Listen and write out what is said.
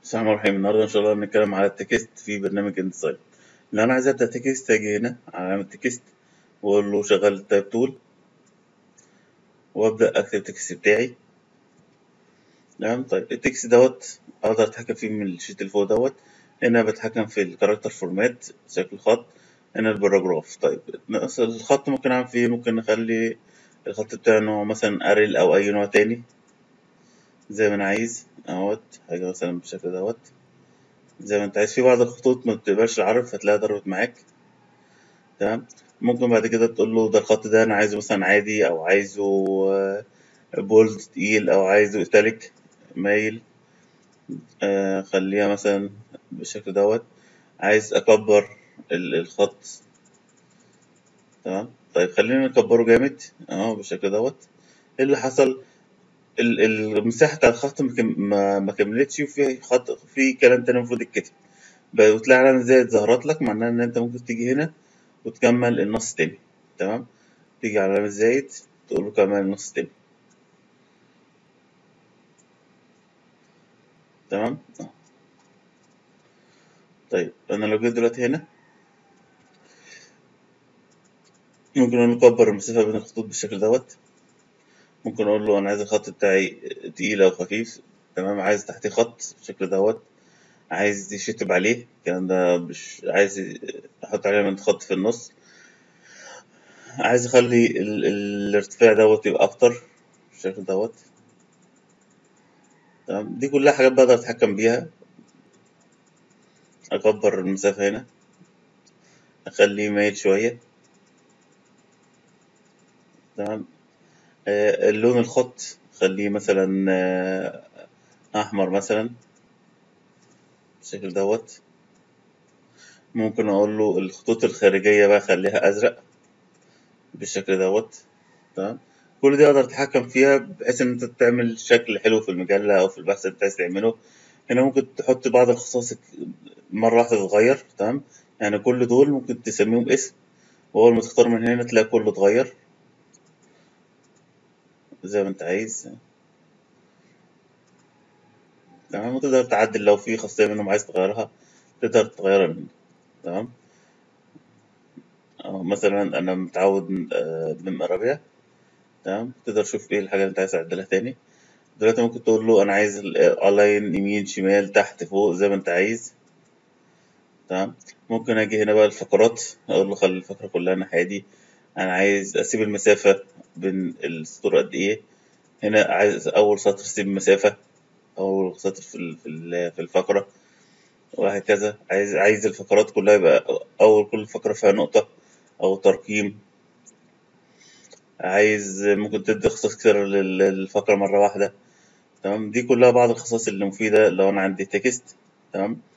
السلام عليكم الرحيم النهارده ان شاء الله هنتكلم على التكست في برنامج اندسايد لو انا عايز ابدا تكست هاجي هنا على علامة تكست واقول له شغل التايب تول وابدا اكتب التكست بتاعي تمام طيب التكست دوت اقدر اتحكم فيه من الشيت اللي فوق دوت هنا بتحكم في الكاركتر فورمات شكل الخط هنا الباراجراف طيب نقص الخط ممكن اعمل فيه ممكن نخلي الخط بتاعي نوع مثلا اريل او اي نوع تاني زي ما انا عايز اهوت حاجة مثلا بالشكل دوت زي ما انت عايز في بعض الخطوط ما بتقبلش العرض فتلاقيها ضربت معاك تمام ممكن بعد كده تقول له ده الخط ده انا عايزه مثلا عادي او عايزه بولد تقيل او عايزه ايتاليك مايل آه خليها مثلا بالشكل دوت عايز اكبر الخط تمام طيب خلينا نكبره جامد اهو بالشكل دوت ايه اللي حصل المساحة بتاع الخط ما كملتش وفي خط في كلام تاني المفروض يتكتب وتلاقي علامة زائد ظهرت لك معناها إن أنت ممكن تيجي هنا وتكمل النص تاني تمام تيجي على علامة زائد تقول له كمل النص تاني تمام طيب أنا لو جيت دلوقتي هنا ممكن نكبر المسافة بين الخطوط بالشكل دوت ممكن اقول له انا عايز الخط بتاعي تقيل او خفيف تمام عايز تحتيه خط بالشكل دوت عايز يشطب عليه الكلام ده مش عايز احط عليه من خط في النص عايز اخلي ال... الارتفاع دوت يبقى اكتر بالشكل دوت تمام دي كلها حاجات بقدر اتحكم بيها اكبر المسافة هنا اخليه مايل شوية تمام اللون الخط خليه مثلا أحمر مثلا بالشكل دوت ممكن أقول له الخطوط الخارجية بقى خليها أزرق بالشكل دوت تمام كل دي أقدر أتحكم فيها بحيث إن أنت تعمل شكل حلو في المجلة أو في البحث اللي أنت عايز تعمله هنا ممكن تحط بعض الخصائص مرة واحدة تتغير تمام يعني كل دول ممكن تسميهم اسم وأول ما تختار من هنا تلاقي كله اتغير زي ما انت عايز تمام وتقدر تعدل لو في خاصية منهم عايز تغيرها تقدر تغيرها من تمام مثلا انا متعود من ارابيا تمام تقدر تشوف ايه الحاجة اللي انت عايز تعدلها تاني دلوقتي ممكن تقول له انا عايز الاين يمين شمال تحت فوق زي ما انت عايز تمام ممكن اجي هنا بقى الفقرات اقول له خلي الفقرة كلها الناحية دي انا عايز اسيب المسافة بين السطور قد ايه هنا عايز اول سطر اسيب مسافة اول سطر في في الفقرة وهكذا عايز عايز الفقرات كلها يبقى اول كل فقرة فيها نقطة او ترقيم عايز ممكن تدي اختصاص كتير للفقرة مرة واحدة تمام دي كلها بعض الخصائص اللي مفيدة لو انا عندي تكست تمام